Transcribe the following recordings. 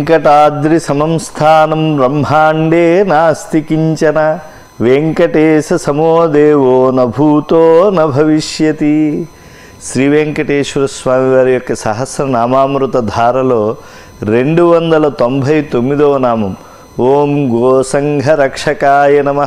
వెంకటాద్రి సమం స్థానం బ్రహ్మాండే నాస్తి కించన వెంకటేశ సమో దేవో నభూతో న భవిష్యతి శ్రీ వెంకటేశ్వర స్వామి వారి యొక్క సహస్రనామామృత ధారలో రెండు వందల తొంభై తొమ్మిదవ నామం ఓం గోసంఘ రక్షకాయ నమ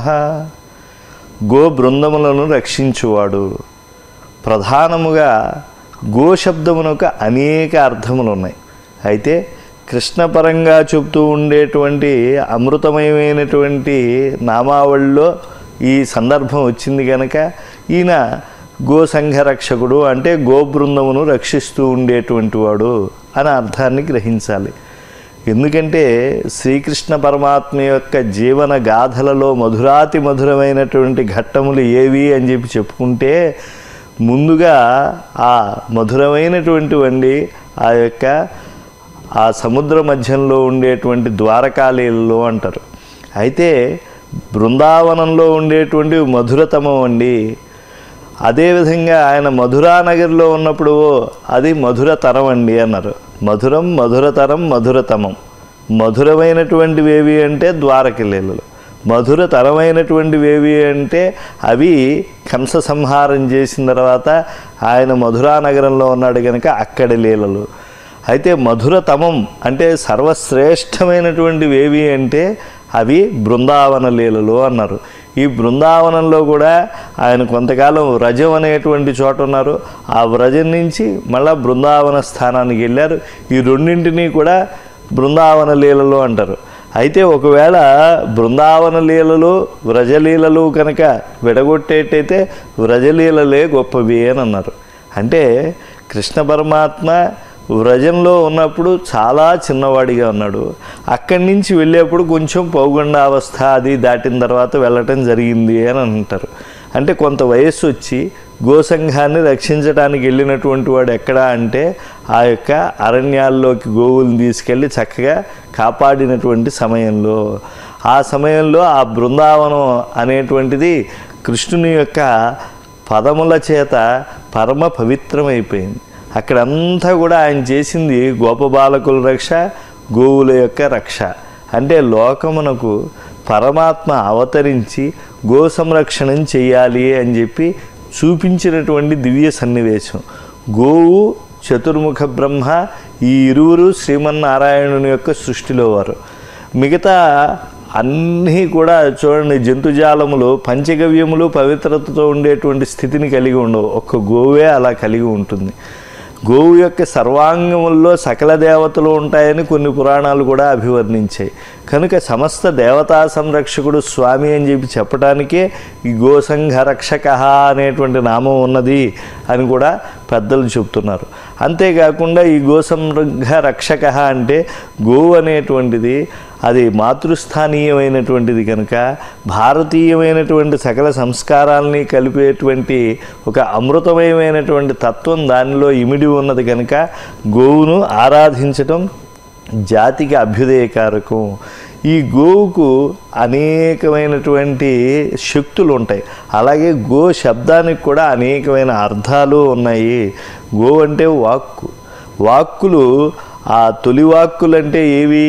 గో బృందములను రక్షించువాడు ప్రధానముగా గో శబ్దమునకు అనేక అర్థములు ఉన్నాయి అయితే కృష్ణపరంగా చెబుతూ ఉండేటువంటి అమృతమయమైనటువంటి నామావళిలో ఈ సందర్భం వచ్చింది కనుక ఈయన గో సంఘరక్షకుడు అంటే గో బృందమును రక్షిస్తూ ఉండేటువంటి వాడు అనే అర్థాన్ని గ్రహించాలి ఎందుకంటే శ్రీకృష్ణ పరమాత్మ యొక్క జీవన గాథలలో మధురాతి మధురమైనటువంటి ఘట్టములు ఏవి అని చెప్పి చెప్పుకుంటే ముందుగా ఆ మధురమైనటువంటి వండి ఆ యొక్క ఆ సముద్ర మధ్యంలో ఉండేటువంటి ద్వారకాలీలలో అంటారు అయితే బృందావనంలో ఉండేటువంటి మధురతమం అండి అదేవిధంగా ఆయన మధురానగర్లో ఉన్నప్పుడు అది మధురతరం అండి అన్నారు మధురం మధురతరం మధురతమం మధురమైనటువంటివి ఏవి అంటే ద్వారక లీలలు మధురతరమైనటువంటివి ఏవి అంటే అవి కంస సంహారం చేసిన తర్వాత ఆయన మధురానగరంలో ఉన్నాడు కనుక అక్కడి లీలలు అయితే మధురతమం అంటే సర్వశ్రేష్టమైనటువంటివి ఏవి అంటే అవి బృందావన లీలలు అన్నారు ఈ బృందావనంలో కూడా ఆయన కొంతకాలం వ్రజం అనేటువంటి చోట ఉన్నారు ఆ వ్రజం నుంచి మళ్ళా బృందావన స్థానానికి వెళ్ళారు ఈ రెండింటినీ కూడా బృందావన లీలలు అంటారు అయితే ఒకవేళ బృందావన లీలలు వ్రజలీలలు కనుక విడగొట్టేటైతే వ్రజలీలలే గొప్పవి అని అన్నారు అంటే కృష్ణ పరమాత్మ వ్రజంలో ఉన్నప్పుడు చాలా చిన్నవాడిగా ఉన్నాడు అక్కడి నుంచి వెళ్ళేప్పుడు కొంచెం పౌగండావస్థ అది దాటిన తర్వాత వెళ్ళటం జరిగింది అని అంటారు అంటే కొంత వయస్సు వచ్చి గోసంఘాన్ని రక్షించడానికి వెళ్ళినటువంటి వాడు ఎక్కడా అంటే ఆ యొక్క అరణ్యాల్లోకి గోవులను తీసుకెళ్ళి చక్కగా కాపాడినటువంటి సమయంలో ఆ సమయంలో ఆ బృందావనం అనేటువంటిది కృష్ణుని యొక్క పదముల చేత పరమ పవిత్రమైపోయింది అక్కడంతా కూడా ఆయన చేసింది గోపబాలకుల రక్ష గోవుల యొక్క రక్ష అంటే లోకమునకు పరమాత్మ అవతరించి గో సంరక్షణం చేయాలి అని చెప్పి చూపించినటువంటి దివ్య సన్నివేశం గోవు చతుర్ముఖ బ్రహ్మ ఈ ఇరువురు శ్రీమన్నారాయణుని యొక్క సృష్టిలో వారు మిగతా అన్నీ కూడా చూడండి జంతుజాలములు పంచగవ్యములు పవిత్రతతో ఉండేటువంటి స్థితిని కలిగి ఉండవు ఒక్క గోవే అలా కలిగి ఉంటుంది గోవు యొక్క సర్వాంగముల్లో సకల దేవతలు ఉంటాయని కొన్ని పురాణాలు కూడా అభివర్ణించాయి కనుక సమస్త దేవతా సంరక్షకుడు స్వామి అని చెప్పి చెప్పడానికే ఈ గోసంఘ రక్షక అనేటువంటి నామం ఉన్నది అని కూడా పెద్దలు చెప్తున్నారు అంతేకాకుండా ఈ గోసంఘ రక్షక అంటే గోవు అనేటువంటిది అది మాతృస్థానీయమైనటువంటిది కనుక భారతీయమైనటువంటి సకల సంస్కారాలని కలిపేటువంటి ఒక అమృతమయమైనటువంటి తత్వం దానిలో ఇమిడి ఉన్నది కనుక గోవును ఆరాధించటం జాతికి అభ్యుదయకారకం ఈ గోవుకు అనేకమైనటువంటి శక్తులు ఉంటాయి అలాగే గో శబ్దానికి కూడా అనేకమైన అర్థాలు ఉన్నాయి గో అంటే వాక్కు వాక్కులు ఆ తొలి వాక్కులు అంటే ఏవి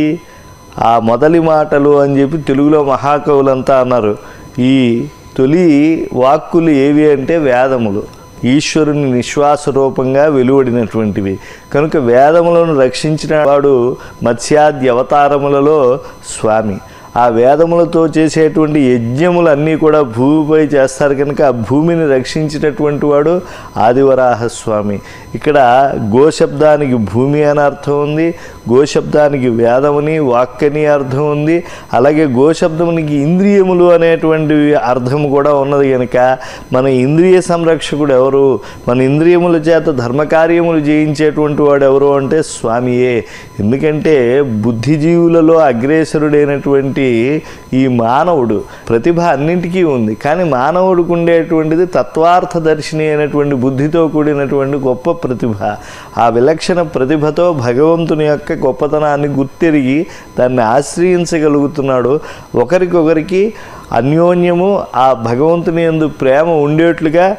ఆ మొదలి మాటలు అని చెప్పి తెలుగులో మహాకవులంతా అన్నారు ఈ తొలి వాక్కులు ఏవి అంటే వేదములు ఈశ్వరుని నిశ్వాస రూపంగా వెలువడినటువంటివి కనుక వేదములను రక్షించిన వాడు మత్స్యాద్య అవతారములలో స్వామి ఆ వేదములతో చేసేటువంటి యజ్ఞములన్నీ కూడా భూమిపై చేస్తారు కనుక ఆ భూమిని రక్షించినటువంటి వాడు ఆదివరాహ స్వామి ఇక్కడ గోశబ్దానికి భూమి అని అర్థం ఉంది గోశబ్దానికి వేదముని వాక్కని అర్థం ఉంది అలాగే గోశబ్దమునికి ఇంద్రియములు అనేటువంటి అర్థం కూడా ఉన్నది కనుక మన ఇంద్రియ సంరక్షకుడు ఎవరు మన ఇంద్రియముల చేత ధర్మకార్యములు చేయించేటువంటి వాడు ఎవరు అంటే స్వామియే ఎందుకంటే బుద్ధిజీవులలో అగ్రేసరుడైనటువంటి ఈ మానవుడు ప్రతిభ అన్నింటికీ ఉంది కానీ మానవుడికి ఉండేటువంటిది తత్వార్థదర్శిని అయినటువంటి బుద్ధితో కూడినటువంటి గొప్ప ప్రతిభ ఆ విలక్షణ ప్రతిభతో భగవంతుని యొక్క గొప్పతనాన్ని గుర్తెరిగి దాన్ని ఆశ్రయించగలుగుతున్నాడు ఒకరికొకరికి అన్యోన్యము ఆ భగవంతుని యందు ప్రేమ ఉండేట్లుగా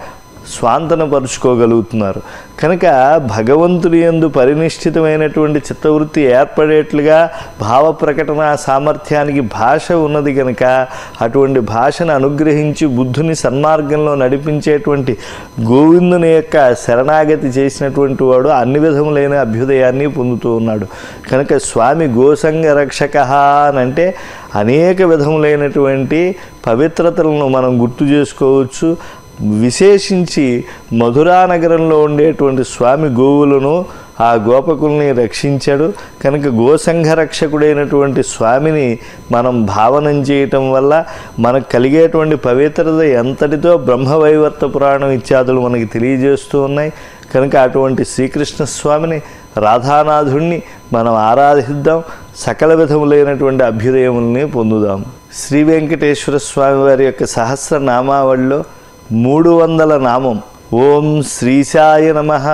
స్వాంతనపరుచుకోగలుగుతున్నారు కనుక భగవంతుడి యందు పరినిష్ఠితమైనటువంటి చిత్తవృత్తి ఏర్పడేట్లుగా భావ ప్రకటన సామర్థ్యానికి భాష ఉన్నది కనుక అటువంటి భాషను అనుగ్రహించి బుద్ధుని సన్మార్గంలో నడిపించేటువంటి గోవిందుని యొక్క శరణాగతి చేసినటువంటి వాడు అన్ని విధములైన అభ్యుదయాన్ని పొందుతూ ఉన్నాడు కనుక స్వామి గోసంగ రక్షక అని అంటే అనేక విధములైనటువంటి పవిత్రతలను మనం గుర్తు చేసుకోవచ్చు విశేషించి మధురా నగరంలో ఉండేటువంటి స్వామి గోవులను ఆ గోపకుల్ని రక్షించాడు కనుక గోసంఘ రక్షకుడైనటువంటి స్వామిని మనం భావనం చేయటం వల్ల మనకు కలిగేటువంటి పవిత్రత ఎంతటితో బ్రహ్మవైవర్త పురాణం ఇత్యాదులు మనకి తెలియజేస్తూ ఉన్నాయి కనుక అటువంటి శ్రీకృష్ణ స్వామిని రాధానాథుణ్ణి మనం ఆరాధిద్దాం సకల విధములైనటువంటి అభ్యుదయముల్ని పొందుదాం శ్రీ వెంకటేశ్వర స్వామి వారి యొక్క సహస్రనామావళిలో మూడు వందల నామం ఓం శ్రీశాయ నమః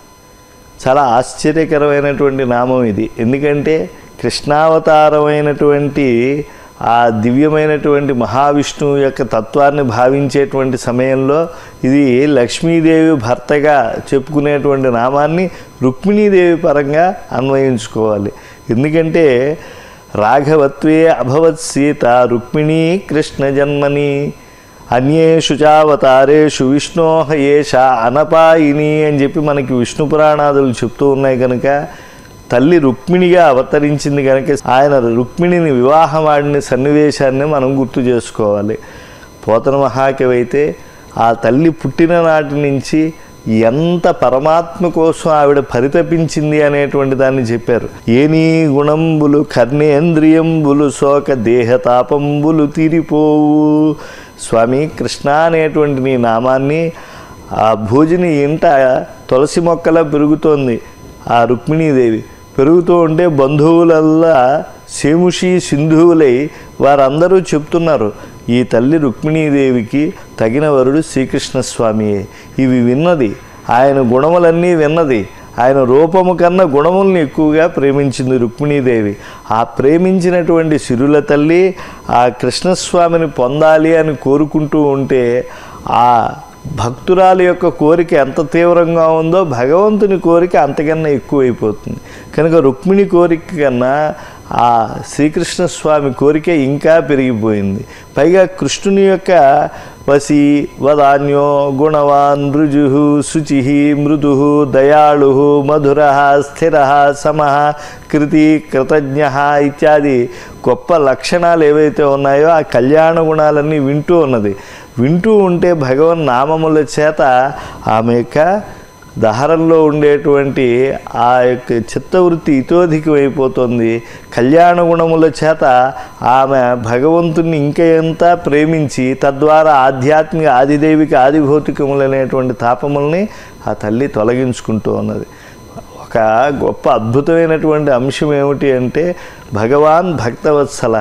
చాలా ఆశ్చర్యకరమైనటువంటి నామం ఇది ఎందుకంటే కృష్ణావతారమైనటువంటి ఆ దివ్యమైనటువంటి మహావిష్ణువు యొక్క తత్వాన్ని భావించేటువంటి సమయంలో ఇది లక్ష్మీదేవి భర్తగా చెప్పుకునేటువంటి నామాన్ని రుక్మిణీదేవి పరంగా అన్వయించుకోవాలి ఎందుకంటే రాఘవత్వే అభవత్ సీత రుక్మిణీ కృష్ణ జన్మని అన్యేషు చావతారేషు విష్ణోహ ఏష అనపాయిని అని చెప్పి మనకి విష్ణు పురాణాదులు చెప్తూ ఉన్నాయి కనుక తల్లి రుక్మిణిగా అవతరించింది కనుక ఆయన రుక్మిణిని వివాహమాడిన సన్నివేశాన్ని మనం గుర్తు చేసుకోవాలి పోతన మహాకవి అయితే ఆ తల్లి పుట్టిన నాటి నుంచి ఎంత పరమాత్మ కోసం ఆవిడ పరితపించింది అనేటువంటి దాన్ని చెప్పారు ఏనీ గుణంబులు కర్ణేంద్రియంబులు శోక దేహతాపంబులు తీరిపోవు స్వామి కృష్ణ అనేటువంటి నీ నామాన్ని ఆ భోజని ఇంట తులసి మొక్కలా పెరుగుతోంది ఆ రుక్మిణీదేవి పెరుగుతూ ఉంటే బంధువులల్లా సేముషి సింధువులై వారందరూ చెప్తున్నారు ఈ తల్లి రుక్మిణీదేవికి తగిన వరుడు శ్రీకృష్ణ స్వామియే ఇవి విన్నది ఆయన గుణములన్నీ విన్నది ఆయన రూపము కన్నా గుణముల్ని ఎక్కువగా ప్రేమించింది రుక్మిణీదేవి ఆ ప్రేమించినటువంటి సిరుల తల్లి ఆ కృష్ణస్వామిని పొందాలి అని కోరుకుంటూ ఉంటే ఆ భక్తురాలి యొక్క కోరిక ఎంత తీవ్రంగా ఉందో భగవంతుని కోరిక అంతకన్నా ఎక్కువైపోతుంది కనుక రుక్మిణి కోరిక కన్నా ఆ శ్రీకృష్ణ స్వామి కోరిక ఇంకా పెరిగిపోయింది పైగా కృష్ణుని యొక్క వసి వదాన్యో గుణవాన్ రుజు శుచి మృదు దయాళు మధుర స్థిర సమ కృతి కృతజ్ఞ ఇత్యాది గొప్ప లక్షణాలు ఏవైతే ఉన్నాయో ఆ కళ్యాణ గుణాలన్నీ వింటూ ఉన్నది వింటూ ఉంటే భగవన్ నామముల చేత ఆమె యొక్క దహరంలో ఉండేటువంటి ఆ యొక్క చిత్తవృత్తి ఇతోధికమైపోతుంది కళ్యాణ గుణముల చేత ఆమె భగవంతుని ఇంకా ఎంత ప్రేమించి తద్వారా ఆధ్యాత్మిక ఆదిదైవిక ఆదిభౌతికములనేటువంటి తాపముల్ని ఆ తల్లి తొలగించుకుంటూ ఉన్నది ఒక గొప్ప అద్భుతమైనటువంటి అంశం ఏమిటి అంటే భగవాన్ భక్తవత్సల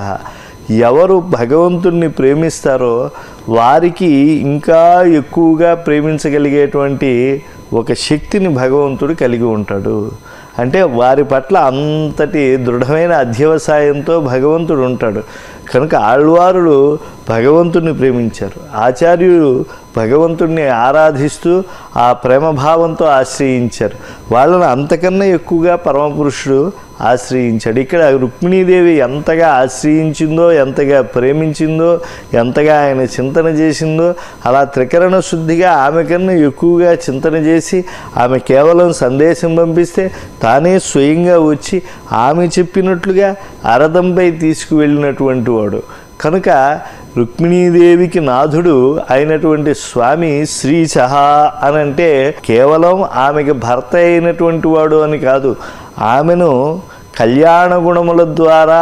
ఎవరు భగవంతుణ్ణి ప్రేమిస్తారో వారికి ఇంకా ఎక్కువగా ప్రేమించగలిగేటువంటి ఒక శక్తిని భగవంతుడు కలిగి ఉంటాడు అంటే వారి పట్ల అంతటి దృఢమైన అధ్యవసాయంతో భగవంతుడు ఉంటాడు కనుక ఆళ్వారులు భగవంతుడిని ప్రేమించారు ఆచార్యులు భగవంతుడిని ఆరాధిస్తూ ఆ ప్రేమభావంతో ఆశ్రయించారు వాళ్ళని అంతకన్నా ఎక్కువగా పరమపురుషుడు ఆశ్రయించాడు ఇక్కడ రుక్మిణీదేవి ఎంతగా ఆశ్రయించిందో ఎంతగా ప్రేమించిందో ఎంతగా ఆయన చింతన చేసిందో అలా త్రికరణ శుద్ధిగా ఆమె కన్నా ఎక్కువగా చింతన చేసి ఆమె కేవలం సందేశం పంపిస్తే తానే స్వయంగా వచ్చి ఆమె చెప్పినట్లుగా అరదంపై తీసుకువెళ్ళినటువంటి వాడు కనుక రుక్మిణీదేవికి నాథుడు అయినటువంటి స్వామి శ్రీశహ అని అంటే కేవలం ఆమెకి భర్త అయినటువంటి వాడు అని కాదు ఆమెను కళ్యాణ గుణముల ద్వారా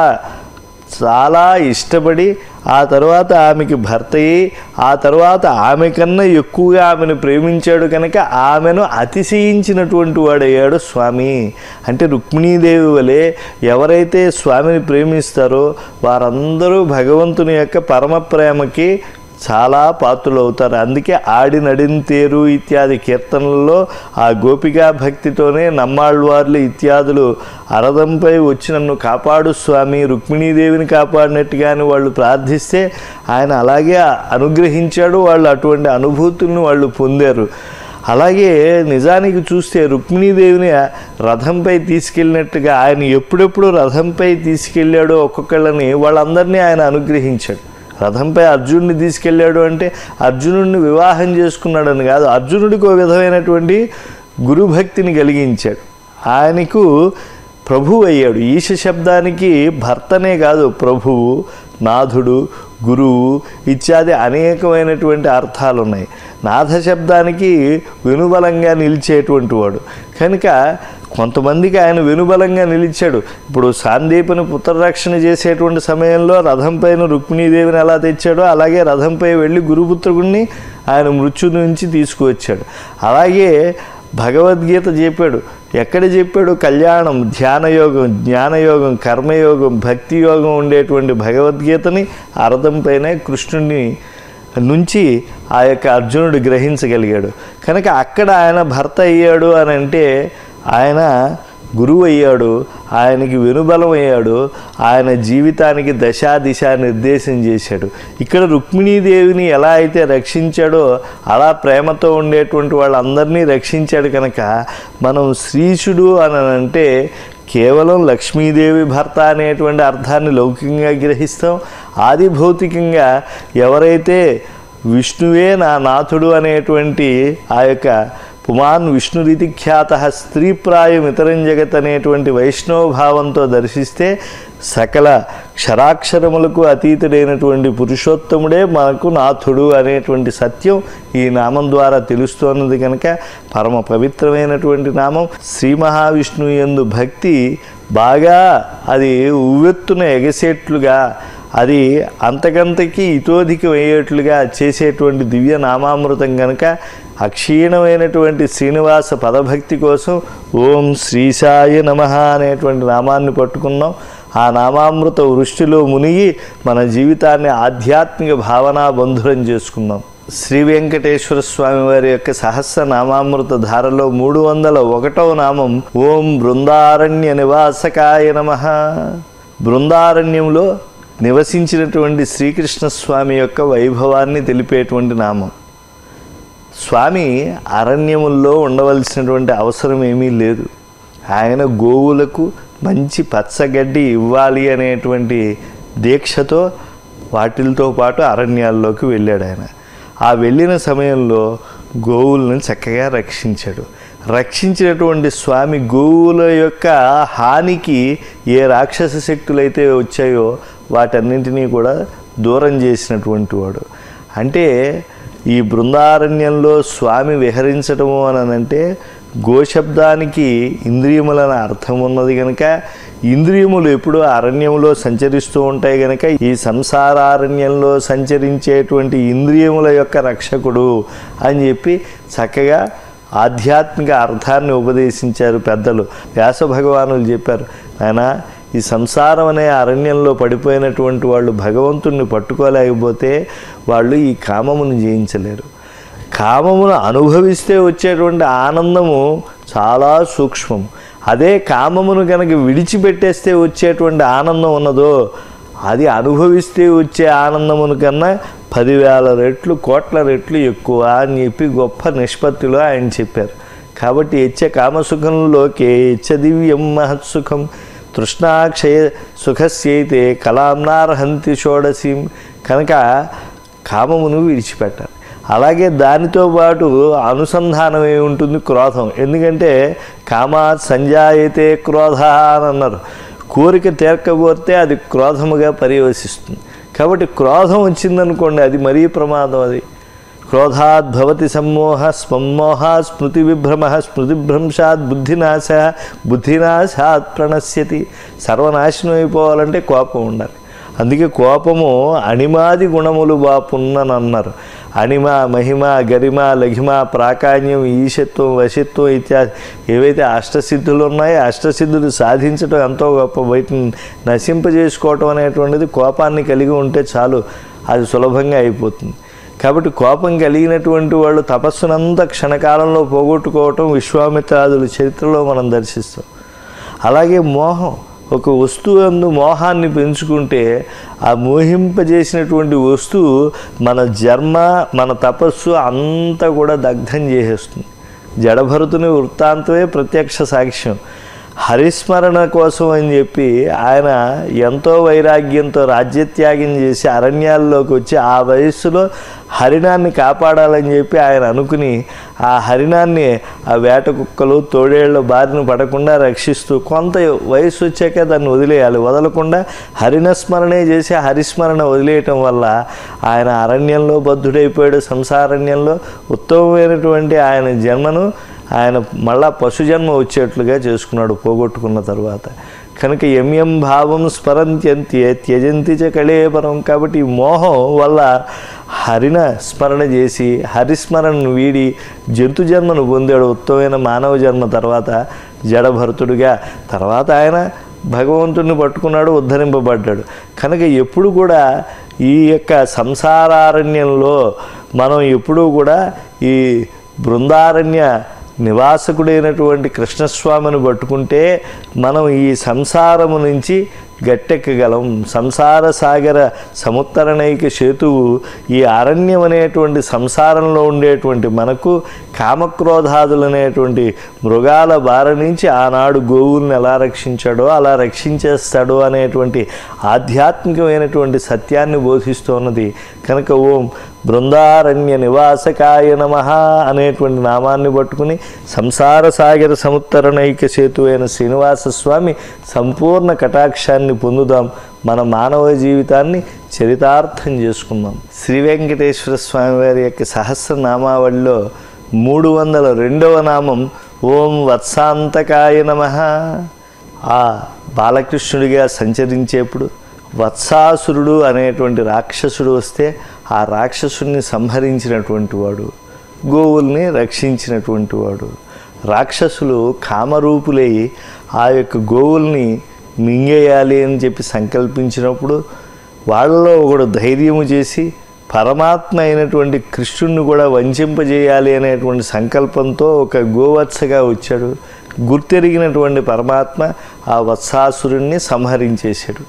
చాలా ఇష్టపడి ఆ తర్వాత ఆమెకి భర్త అయ్యి ఆ తర్వాత ఆమె కన్నా ఎక్కువగా ఆమెను ప్రేమించాడు కనుక ఆమెను అతిశయించినటువంటి వాడయ్యాడు స్వామి అంటే రుక్మిణీదేవి వలె ఎవరైతే స్వామిని ప్రేమిస్తారో వారందరూ భగవంతుని యొక్క పరమ ప్రేమకి చాలా పాత్రలు అవుతారు అందుకే ఆడి నడింతేరు ఇత్యాది కీర్తనలలో ఆ గోపికా భక్తితోనే నమ్మాళ్ళవార్లు ఇత్యాదులు అరదంపై వచ్చి నన్ను కాపాడు స్వామి రుక్మిణీదేవిని కాపాడినట్టుగాని వాళ్ళు ప్రార్థిస్తే ఆయన అలాగే అనుగ్రహించాడు వాళ్ళు అటువంటి అనుభూతులను వాళ్ళు పొందారు అలాగే నిజానికి చూస్తే రుక్మిణీదేవిని రథంపై తీసుకెళ్ళినట్టుగా ఆయన ఎప్పుడెప్పుడు రథంపై తీసుకెళ్ళాడో ఒక్కొక్కళ్ళని వాళ్ళందరినీ ఆయన అనుగ్రహించాడు రథంపై అర్జునుడిని తీసుకెళ్ళాడు అంటే అర్జునుడిని వివాహం చేసుకున్నాడని కాదు అర్జునుడికి ఒక విధమైనటువంటి గురుభక్తిని కలిగించాడు ఆయనకు ప్రభువు అయ్యాడు ఈశ శబ్దానికి భర్తనే కాదు ప్రభువు నాథుడు గురువు ఇత్యాది అనేకమైనటువంటి అర్థాలు ఉన్నాయి నాథ శబ్దానికి వెనుబలంగా నిలిచేటువంటి వాడు కనుక కొంతమందికి ఆయన వెనుబలంగా నిలిచాడు ఇప్పుడు సాందీపని పుత్రరక్షణ చేసేటువంటి సమయంలో రథంపైన రుక్మిణీదేవిని ఎలా తెచ్చాడో అలాగే రథంపై వెళ్ళి గురుపుత్రుడిని ఆయన మృత్యు నుంచి తీసుకువచ్చాడు అలాగే భగవద్గీత చెప్పాడు ఎక్కడ చెప్పాడు కళ్యాణం ధ్యానయోగం జ్ఞానయోగం కర్మయోగం భక్తి యోగం ఉండేటువంటి భగవద్గీతని అర్థంపైనే కృష్ణుడిని నుంచి ఆ యొక్క అర్జునుడు గ్రహించగలిగాడు కనుక అక్కడ ఆయన భర్త అయ్యాడు అని అంటే ఆయన గురువు అయ్యాడు ఆయనకి వెనుబలం అయ్యాడు ఆయన జీవితానికి దశా దిశ నిర్దేశం చేశాడు ఇక్కడ రుక్మిణీదేవిని ఎలా అయితే రక్షించాడో అలా ప్రేమతో ఉండేటువంటి వాళ్ళందరినీ రక్షించాడు కనుక మనం శ్రీషుడు అని అంటే కేవలం లక్ష్మీదేవి భర్త అనేటువంటి అర్థాన్ని లౌకికంగా గ్రహిస్తాం ఆది భౌతికంగా ఎవరైతే విష్ణువే నా నాథుడు అనేటువంటి ఆ యొక్క పుమాన్ విష్ణురీతి ఖ్యాత స్త్రీప్రాయం ఇతరం జగత్ అనేటువంటి వైష్ణవ భావంతో దర్శిస్తే సకల క్షరాక్షరములకు అతీతుడైనటువంటి పురుషోత్తముడే మనకు నాథుడు అనేటువంటి సత్యం ఈ నామం ద్వారా తెలుస్తోన్నది కనుక పరమ పవిత్రమైనటువంటి నామం శ్రీ మహావిష్ణువు యందు భక్తి బాగా అది ఉవ్వెత్తున ఎగసేట్లుగా అది అంతకంతకి ఇతోధికం అయ్యేట్లుగా చేసేటువంటి దివ్య నామామృతం కనుక అక్షీణమైనటువంటి శ్రీనివాస పదభక్తి కోసం ఓం శ్రీశాయ నమ అనేటువంటి నామాన్ని పట్టుకున్నాం ఆ నామామృత వృష్టిలో మునిగి మన జీవితాన్ని ఆధ్యాత్మిక భావనా బంధురం చేసుకున్నాం శ్రీ వెంకటేశ్వర స్వామి వారి యొక్క సహస్ర నామామృత ధారలో మూడు వందల ఒకటవ నామం ఓం బృందారణ్య నివాసకాయ నమ బృందారణ్యంలో నివసించినటువంటి శ్రీకృష్ణ స్వామి యొక్క వైభవాన్ని తెలిపేటువంటి నామం స్వామి అరణ్యముల్లో ఉండవలసినటువంటి అవసరం ఏమీ లేదు ఆయన గోవులకు మంచి పచ్చగడ్డి ఇవ్వాలి అనేటువంటి దీక్షతో వాటిలతో పాటు అరణ్యాల్లోకి వెళ్ళాడు ఆయన ఆ వెళ్ళిన సమయంలో గోవులను చక్కగా రక్షించాడు రక్షించినటువంటి స్వామి గోవుల యొక్క హానికి ఏ రాక్షస శక్తులైతే వచ్చాయో వాటన్నింటినీ కూడా దూరం చేసినటువంటి వాడు అంటే ఈ బృందారణ్యంలో స్వామి విహరించడము అని అంటే గోశబ్దానికి ఇంద్రియములని అర్థం ఉన్నది కనుక ఇంద్రియములు ఎప్పుడూ అరణ్యంలో సంచరిస్తూ ఉంటాయి కనుక ఈ సంసారారణ్యంలో సంచరించేటువంటి ఇంద్రియముల యొక్క రక్షకుడు అని చెప్పి చక్కగా ఆధ్యాత్మిక అర్థాన్ని ఉపదేశించారు పెద్దలు వ్యాస భగవానులు చెప్పారు ఆయన ఈ సంసారం అనే అరణ్యంలో పడిపోయినటువంటి వాళ్ళు భగవంతుణ్ణి పట్టుకోలేకపోతే వాళ్ళు ఈ కామమును జయించలేరు కామమును అనుభవిస్తే వచ్చేటువంటి ఆనందము చాలా సూక్ష్మం అదే కామమును కనుక విడిచిపెట్టేస్తే వచ్చేటువంటి ఆనందం ఉన్నదో అది అనుభవిస్తే వచ్చే ఆనందమును కన్నా పదివేల రెట్లు కోట్ల రెట్లు ఎక్కువ అని చెప్పి గొప్ప నిష్పత్తిలో ఆయన చెప్పారు కాబట్టి ఇచ్చ కామసుఖంలోకే ఇచ్చ దివ్యం మహత్సుఖం తృష్ణాక్షయ సుఖస్యైతే కలాంనార్హంతి షోడసీం కనుక కామమును విడిచిపెట్టాలి అలాగే దానితో పాటు అనుసంధానం ఏమి ఉంటుంది క్రోధం ఎందుకంటే కామాత్ సంజాయితే క్రోధ అని అన్నారు కోరిక తీర్కపోతే అది క్రోధముగా పర్యవసిస్తుంది కాబట్టి క్రోధం వచ్చిందనుకోండి అది మరీ ప్రమాదం అది క్రోధాత్ భవతి సమ్మోహ స్మమ్మోహ స్మృతి విభ్రమ స్మృతిభ్రంశాత్ బుద్ధినాశ బుద్ధినాశాత్ ప్రణశ్యతి సర్వనాశనం అయిపోవాలంటే కోపం ఉండాలి అందుకే కోపము అణిమాది గుణములు బాపున్ననన్నారు అణిమ మహిమ గరిమ లఘిమ ప్రాకాణ్యం ఈశత్వం వశత్వం ఇత్యాది ఏవైతే అష్టసిద్ధులు ఉన్నాయో అష్టసిద్ధులు సాధించడం ఎంతో గొప్ప బయటని నశింపజేసుకోవటం అనేటువంటిది కోపాన్ని కలిగి ఉంటే చాలు అది సులభంగా అయిపోతుంది కాబట్టి కోపం కలిగినటువంటి వాళ్ళు తపస్సునంతా క్షణకాలంలో పోగొట్టుకోవటం విశ్వామిత్రాదుల చరిత్రలో మనం దర్శిస్తాం అలాగే మోహం ఒక వస్తువు అందు మోహాన్ని పెంచుకుంటే ఆ మోహింపజేసినటువంటి వస్తువు మన జన్మ మన తపస్సు అంతా కూడా దగ్ధం చేసేస్తుంది జడభరతుని వృత్తాంతమే ప్రత్యక్ష సాక్ష్యం హరిస్మరణ కోసం అని చెప్పి ఆయన ఎంతో వైరాగ్యంతో రాజ్యత్యాగం చేసి అరణ్యాల్లోకి వచ్చి ఆ వయస్సులో హరిణాన్ని కాపాడాలని చెప్పి ఆయన అనుకుని ఆ హరిణాన్ని ఆ వేట కుక్కలు తోడేళ్ల బారిన పడకుండా రక్షిస్తూ కొంత వయసు వచ్చాక దాన్ని వదిలేయాలి వదలకుండా హరిణ స్మరణే చేసి హరిస్మరణ వదిలేయటం వల్ల ఆయన అరణ్యంలో బద్ధుడైపోయాడు సంసారణ్యంలో ఉత్తమమైనటువంటి ఆయన జన్మను ఆయన మళ్ళా పశుజన్మ వచ్చేట్లుగా చేసుకున్నాడు పోగొట్టుకున్న తర్వాత కనుక ఎంఎం భావం స్మరంత్యంత్యే త్యజంతి చ కళేపరం కాబట్టి ఈ మోహం వల్ల హరిన స్మరణ చేసి హరిస్మరణను వీడి జంతు జన్మను పొందాడు ఉత్తమమైన మానవ జన్మ తర్వాత జడభరతుడిగా తర్వాత ఆయన భగవంతుడిని పట్టుకున్నాడు ఉద్ధరింపబడ్డాడు కనుక ఎప్పుడు కూడా ఈ యొక్క సంసారారణ్యంలో మనం ఎప్పుడూ కూడా ఈ బృందారణ్య నివాసకుడైనటువంటి కృష్ణస్వామిని పట్టుకుంటే మనం ఈ సంసారము నుంచి గట్టెక్కగలం సంసార సాగర సముత్తరణైక సేతువు ఈ అరణ్యం అనేటువంటి సంసారంలో ఉండేటువంటి మనకు కామక్రోధాదులు అనేటువంటి మృగాల బార నుంచి ఆనాడు గోవుల్ని ఎలా రక్షించాడో అలా రక్షించేస్తాడో అనేటువంటి ఆధ్యాత్మికమైనటువంటి సత్యాన్ని బోధిస్తున్నది కనుక ఓం బృందారణ్య నివాసకాయ నమ అనేటువంటి నామాన్ని పట్టుకుని సంసార సాగర సముత్తరణైక సేతు అయిన శ్రీనివాస స్వామి సంపూర్ణ కటాక్షాన్ని పొందుదాం మన మానవ జీవితాన్ని చరితార్థం చేసుకుందాం శ్రీ వెంకటేశ్వర స్వామి వారి యొక్క సహస్రనామావళిలో మూడు వందల రెండవ నామం ఓం వత్సాంతకాయ నమ ఆ బాలకృష్ణుడిగా సంచరించేప్పుడు వత్సాసురుడు అనేటువంటి రాక్షసుడు వస్తే ఆ రాక్షసుడిని సంహరించినటువంటి వాడు గోవుల్ని రక్షించినటువంటి వాడు రాక్షసులు కామరూపులై ఆ యొక్క గోవుల్ని మింగేయాలి అని చెప్పి సంకల్పించినప్పుడు వాళ్ళలో ఒకడు ధైర్యము చేసి పరమాత్మ అయినటువంటి కృష్ణుణ్ణి కూడా వంచింపజేయాలి అనేటువంటి సంకల్పంతో ఒక గోవత్సగా వచ్చాడు గుర్తెరిగినటువంటి పరమాత్మ ఆ వత్సాసురుణ్ణి సంహరించేశాడు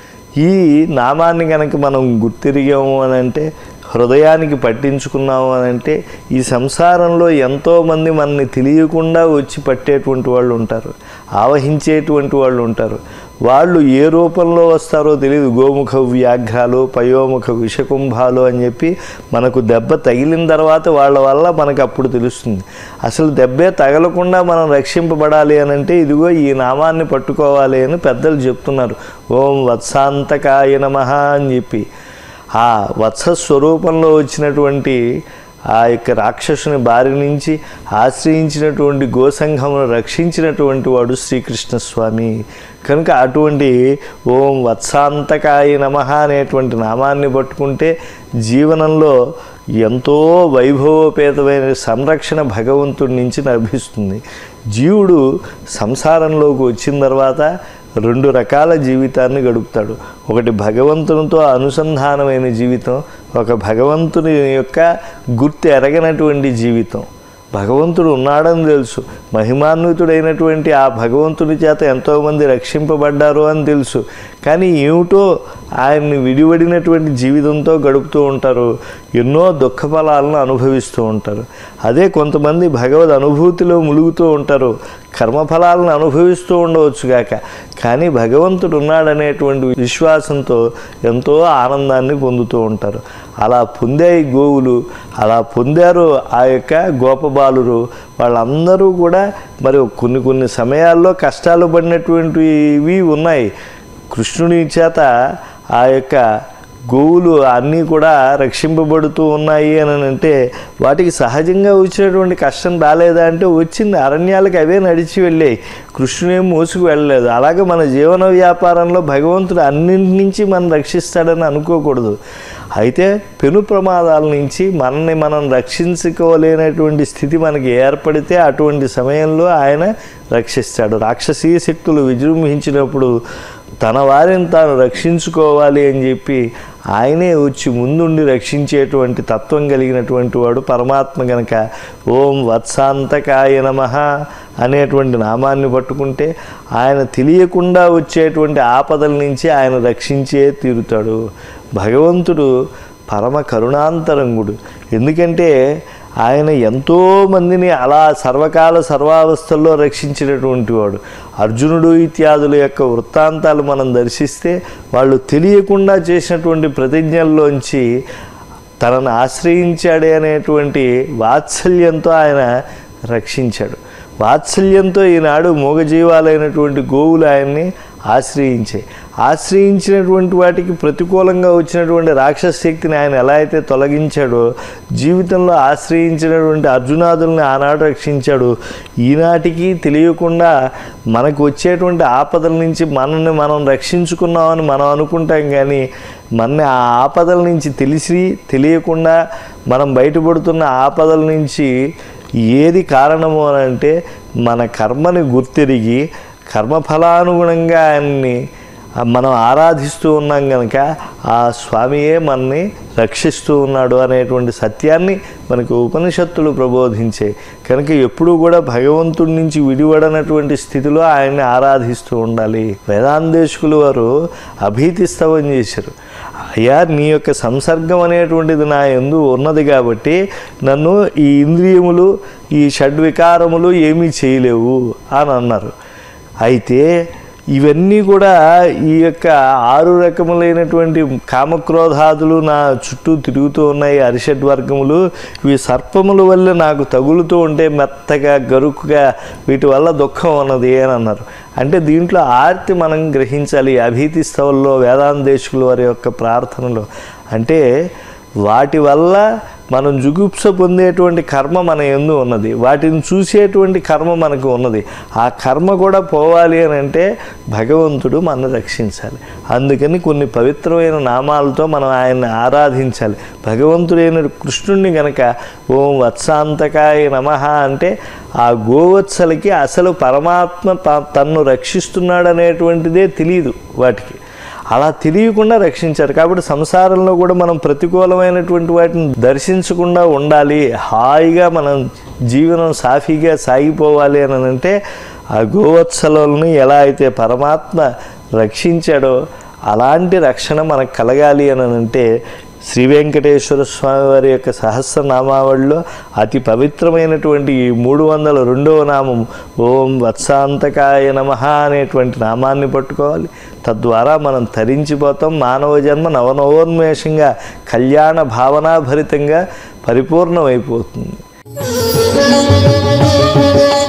ఈ నామాన్ని కనుక మనం గుర్తిరిగాము అని అంటే హృదయానికి పట్టించుకున్నాము అని అంటే ఈ సంసారంలో ఎంతోమంది మనని తెలియకుండా వచ్చి పట్టేటువంటి వాళ్ళు ఉంటారు ఆవహించేటువంటి వాళ్ళు ఉంటారు వాళ్ళు ఏ రూపంలో వస్తారో తెలియదు గోముఖ వ్యాఘ్రాలు పయోముఖ విషకుంభాలు అని చెప్పి మనకు దెబ్బ తగిలిన తర్వాత వాళ్ళ వల్ల మనకు అప్పుడు తెలుస్తుంది అసలు దెబ్బే తగలకుండా మనం రక్షింపబడాలి అని అంటే ఇదిగో ఈ నామాన్ని పట్టుకోవాలి అని పెద్దలు చెప్తున్నారు ఓం వత్సాంతకాయ నమః అని చెప్పి ఆ వత్స స్వరూపంలో వచ్చినటువంటి ఆ యొక్క రాక్షసుని బారి నుంచి ఆశ్రయించినటువంటి గోసంఘమును రక్షించినటువంటి వాడు శ్రీకృష్ణ స్వామి కనుక అటువంటి ఓం వత్సాంతకాయ నమ అనేటువంటి నామాన్ని పట్టుకుంటే జీవనంలో ఎంతో వైభవోపేతమైన సంరక్షణ భగవంతుడి నుంచి లభిస్తుంది జీవుడు సంసారంలోకి వచ్చిన తర్వాత రెండు రకాల జీవితాన్ని గడుపుతాడు ఒకటి భగవంతునితో అనుసంధానమైన జీవితం ఒక భగవంతుని యొక్క గుర్తు ఎరగనటువంటి జీవితం భగవంతుడు ఉన్నాడని తెలుసు మహిమాన్వితుడైనటువంటి ఆ భగవంతుని చేత ఎంతోమంది రక్షింపబడ్డారు అని తెలుసు కానీ ఏమిటో ఆయన్ని విడివడినటువంటి జీవితంతో గడుపుతూ ఉంటారు ఎన్నో దుఃఖ ఫలాలను అనుభవిస్తూ ఉంటారు అదే కొంతమంది భగవద్ అనుభూతిలో ములుగుతూ ఉంటారు కర్మఫలాలను అనుభవిస్తూ ఉండవచ్చు గాక కానీ భగవంతుడు ఉన్నాడనేటువంటి విశ్వాసంతో ఎంతో ఆనందాన్ని పొందుతూ ఉంటారు అలా పొందాయి గోవులు అలా పొందారు ఆ యొక్క గోపబాలురు వాళ్ళందరూ కూడా మరి కొన్ని కొన్ని సమయాల్లో కష్టాలు పడినటువంటివి ఉన్నాయి కృష్ణుని చేత ఆ యొక్క గోవులు అన్నీ కూడా రక్షింపబడుతూ ఉన్నాయి అని అంటే వాటికి సహజంగా వచ్చినటువంటి కష్టం రాలేదా అంటే వచ్చింది అరణ్యాలకు అవే నడిచి వెళ్ళాయి కృష్ణునేం మోసుకు వెళ్ళలేదు అలాగే మన జీవన వ్యాపారంలో భగవంతుడు అన్నింటి నుంచి మనం రక్షిస్తాడని అనుకోకూడదు అయితే పెను ప్రమాదాల నుంచి మనల్ని మనం రక్షించుకోలేనటువంటి స్థితి మనకి ఏర్పడితే అటువంటి సమయంలో ఆయన రక్షిస్తాడు రాక్షసీయ శక్తులు విజృంభించినప్పుడు తన వారిని తాను రక్షించుకోవాలి అని చెప్పి ఆయనే వచ్చి ముందుండి రక్షించేటువంటి తత్వం కలిగినటువంటి వాడు పరమాత్మ గనక ఓం వత్సాంతకాయ నమ అనేటువంటి నామాన్ని పట్టుకుంటే ఆయన తెలియకుండా వచ్చేటువంటి ఆపదల నుంచి ఆయన రక్షించే తీరుతాడు భగవంతుడు పరమ కరుణాంతరంగుడు ఎందుకంటే ఆయన ఎంతో మందిని అలా సర్వకాల సర్వావస్థల్లో రక్షించినటువంటి వాడు అర్జునుడు ఇత్యాదుల యొక్క వృత్తాంతాలు మనం దర్శిస్తే వాళ్ళు తెలియకుండా చేసినటువంటి ప్రతిజ్ఞల్లోంచి తనను ఆశ్రయించాడే అనేటువంటి వాత్సల్యంతో ఆయన రక్షించాడు వాత్సల్యంతో ఈనాడు మూగజీవాలైనటువంటి గోవులు ఆయన్ని ఆశ్రయించాయి ఆశ్రయించినటువంటి వాటికి ప్రతికూలంగా వచ్చినటువంటి రాక్షస శక్తిని ఆయన ఎలా అయితే తొలగించాడో జీవితంలో ఆశ్రయించినటువంటి అర్జునాదుల్ని ఆనాడు రక్షించాడు ఈనాటికి తెలియకుండా మనకు వచ్చేటువంటి ఆపదల నుంచి మనల్ని మనం రక్షించుకున్నామని మనం అనుకుంటాం కానీ మన ఆ ఆపదల నుంచి తెలిసి తెలియకుండా మనం బయటపడుతున్న ఆపదల నుంచి ఏది కారణము అని అంటే మన కర్మని గుర్తెరిగి కర్మఫలానుగుణంగా ఆయన్ని మనం ఆరాధిస్తూ ఉన్నాం కనుక ఆ స్వామియే మనని రక్షిస్తూ ఉన్నాడు అనేటువంటి సత్యాన్ని మనకు ఉపనిషత్తులు ప్రబోధించాయి కనుక ఎప్పుడూ కూడా భగవంతుడి నుంచి విడివడనటువంటి స్థితిలో ఆయన్ని ఆరాధిస్తూ ఉండాలి వేదాంతేశకులు వారు అభీతిస్తవం చేశారు అయ్యా నీ యొక్క సంసర్గం అనేటువంటిది నా ఎందు ఉన్నది కాబట్టి నన్ను ఈ ఇంద్రియములు ఈ షడ్వికారములు ఏమీ చేయలేవు అని అన్నారు అయితే ఇవన్నీ కూడా ఈ యొక్క ఆరు రకములైనటువంటి కామక్రోధాదులు నా చుట్టూ తిరుగుతూ ఉన్నాయి అరిషడ్ వర్గములు ఇవి సర్పముల వల్ల నాకు తగులుతూ ఉంటే మెత్తగా గరుకుగా వీటి వల్ల దుఃఖం ఉన్నది అని అన్నారు అంటే దీంట్లో ఆర్తి మనం గ్రహించాలి అభీతి స్థవంలో వేదాంతేశకుల వారి యొక్క ప్రార్థనలో అంటే వాటి వల్ల మనం జుగుప్స పొందేటువంటి కర్మ మన ఎందు ఉన్నది వాటిని చూసేటువంటి కర్మ మనకు ఉన్నది ఆ కర్మ కూడా పోవాలి అని అంటే భగవంతుడు మనల్ని రక్షించాలి అందుకని కొన్ని పవిత్రమైన నామాలతో మనం ఆయన్ని ఆరాధించాలి భగవంతుడైన కృష్ణుడిని గనక ఓం వత్సాంతకాయ నమ అంటే ఆ గోవత్సలకి అసలు పరమాత్మ త- తన్ను రక్షిస్తున్నాడు అనేటువంటిదే తెలియదు వాటికి అలా తెలియకుండా రక్షించారు కాబట్టి సంసారంలో కూడా మనం ప్రతికూలమైనటువంటి వాటిని దర్శించకుండా ఉండాలి హాయిగా మనం జీవనం సాఫీగా సాగిపోవాలి అని అంటే ఆ గోవత్సలని ఎలా అయితే పరమాత్మ రక్షించాడో అలాంటి రక్షణ మనకు కలగాలి అని అంటే శ్రీ వెంకటేశ్వర స్వామి వారి యొక్క సహస్రనామావళిలో అతి పవిత్రమైనటువంటి ఈ మూడు వందల రెండవ నామం ఓం వత్సాంతకాయ నమ అనేటువంటి నామాన్ని పట్టుకోవాలి తద్వారా మనం తరించిపోతాం మానవ జన్మ నవనవోన్మేషంగా కళ్యాణ భావనాభరితంగా పరిపూర్ణమైపోతుంది Thank you.